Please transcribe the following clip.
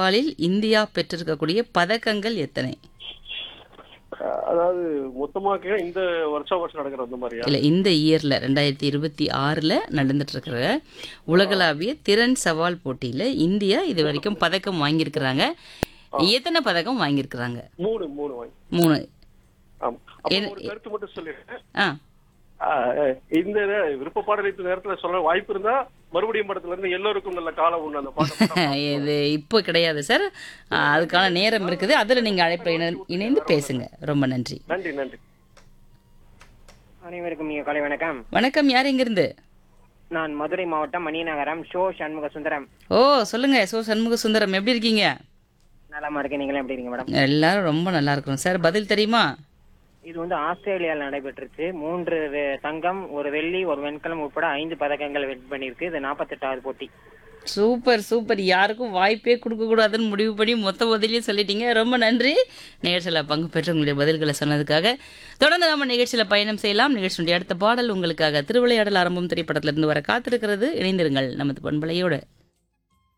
சவாலில் India பெற்றிருக்கக்கூடிய பதக்கங்கள் எத்தனை அஹ் அதாவது மொத்தமாக இந்த வருஷம் வருஷம் நடக்கிற அந்த மாதிரியா இல்ல இந்த இயர்ல ரெண்டாயிரத்தி இருபத்தி ஆறுல நடந்துட்டு இருக்கிற உலகளாவிய திறன் சவால் போட்டியில இந்தியா இது வரைக்கும் பதக்கம் வாங்கியிருக்கிறாங்க எத்தனை பதக்கம் வாங்கியிருக்கிறாங்க மூணு மூணு வாங்கி மூணு ஆமா அப்ப ஒரு கருத்து மட்டும் சொல்லிடுறேன் ஆ அஹ் இந்த விருப்ப பாடல் இந்த நேரத்துல சொல்ல வாய்ப்பு இருந்தா மறுபடியும் படத்துல இருந்து எல்லோருக்கும் நல்ல காலம் உண்டு அந்த பாட்டு போட்டா இது இப்போ கிடையாது சார் ஆ, அதுக்கான நேரம் இருக்குது அதில் நீங்கள் அழைப்பில் இணை இணைந்து பேசுங்க ரொம்ப நன்றி நன்றி நன்றி அனைவருக்கும் இனிய காலை வணக்கம் வணக்கம் யார் எங்கிருந்து நான் மதுரை மாவட்டம் மணிநகரம் ஷோ சண்முக சுந்தரம் ஓ சொல்லுங்க சோ சண்முக சுந்தரம் எப்படி இருக்கீங்க நலமா இருக்கேன் நீங்களும் எப்படி இருக்கீங்க மேடம் எல்லாரும் ரொம்ப நல்லா இருக்கிறோம் சார் பதில் தெரியுமா இது வந்து ஆஸ்திரேலியாவில் நடைபெற்றுச்சு மூன்று வெ- தங்கம் ஒரு வெள்ளி ஒரு வெண்கலம் உட்பட ஐந்து பதக்கங்கள் வின் பண்ணியிருக்கு இது நாற்பத்தெட்டாவது போட்டி சூப்பர் சூப்பர் யாருக்கும் வாய்ப்பே கொடுக்கக்கூடாதுன்னு முடிவு பண்ணி மொத்த பதிலையும் சொல்லிட்டீங்க ரொம்ப நன்றி நிகழ்ச்சியில் பங்கு பெற்று உங்களுடைய பதில்களை சொன்னதுக்காக தொடர்ந்து நம்ம நிகழ்ச்சியில் பயணம் செய்யலாம் நிகழ்ச்சியுடைய அடுத்த பாடல் உங்களுக்காக திருவிளையாடல் ஆரம்பம் திரைப்படத்திலிருந்து வர காத்திருக்கிறது இணைந்திருங்கள் நமது பண்பலையோடு